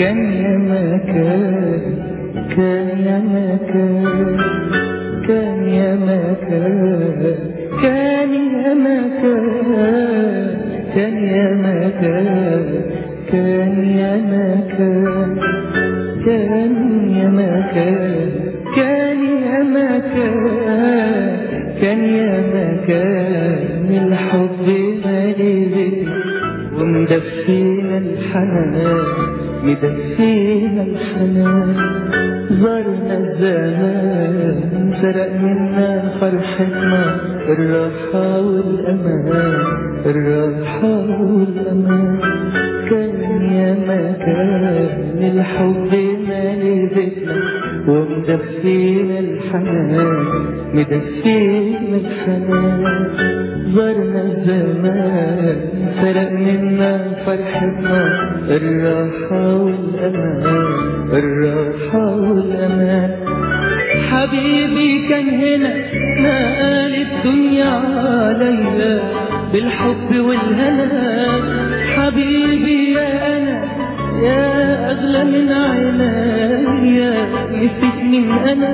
كان يا مكان كان يا مكان كان يا مكان كان يا مكان كان يا مكان كان يا مكان كان يا مكان كان يا مكان كان يا مكان الحب مالي بك ومدفينا الحنان مدفينا الحنان زارنا الزمان سرق منا فرحتنا الراحة والأمان الراحة والأمان كان يا مكان الحب مالي بيتنا ومدفينا الحنان مدفينا الحنان زرنا الزمان سرق منا فرحتنا الراحة والأمان الراحة والأمان حبيبي كان هنا ما قال الدنيا عليا بالحب والهنا حبيبي يا أنا يا أغلى من عينيا نسيتني من أنا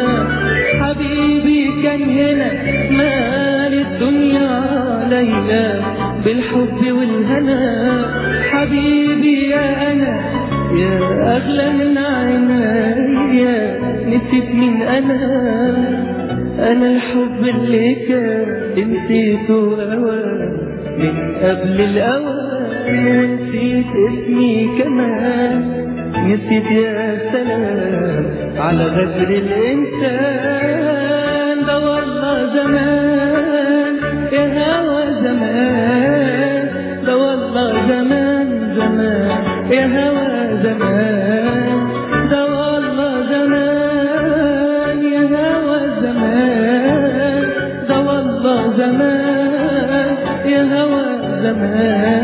حبيبي كان هنا مال الدنيا عليا بالحب والهنا حبيبي يا أنا يا أغلى من عينيا نسيت من أنا أنا الحب اللي كان نسيته أوان من قبل الأوان ونسيت اسمي كمان نسيت يا سلام على غدر الإنسان ده والله زمان يا هوى زمان ده والله زمان زمان يا هوى زمان ده والله زمان يا هوى زمان ده والله زمان يا هوى زمان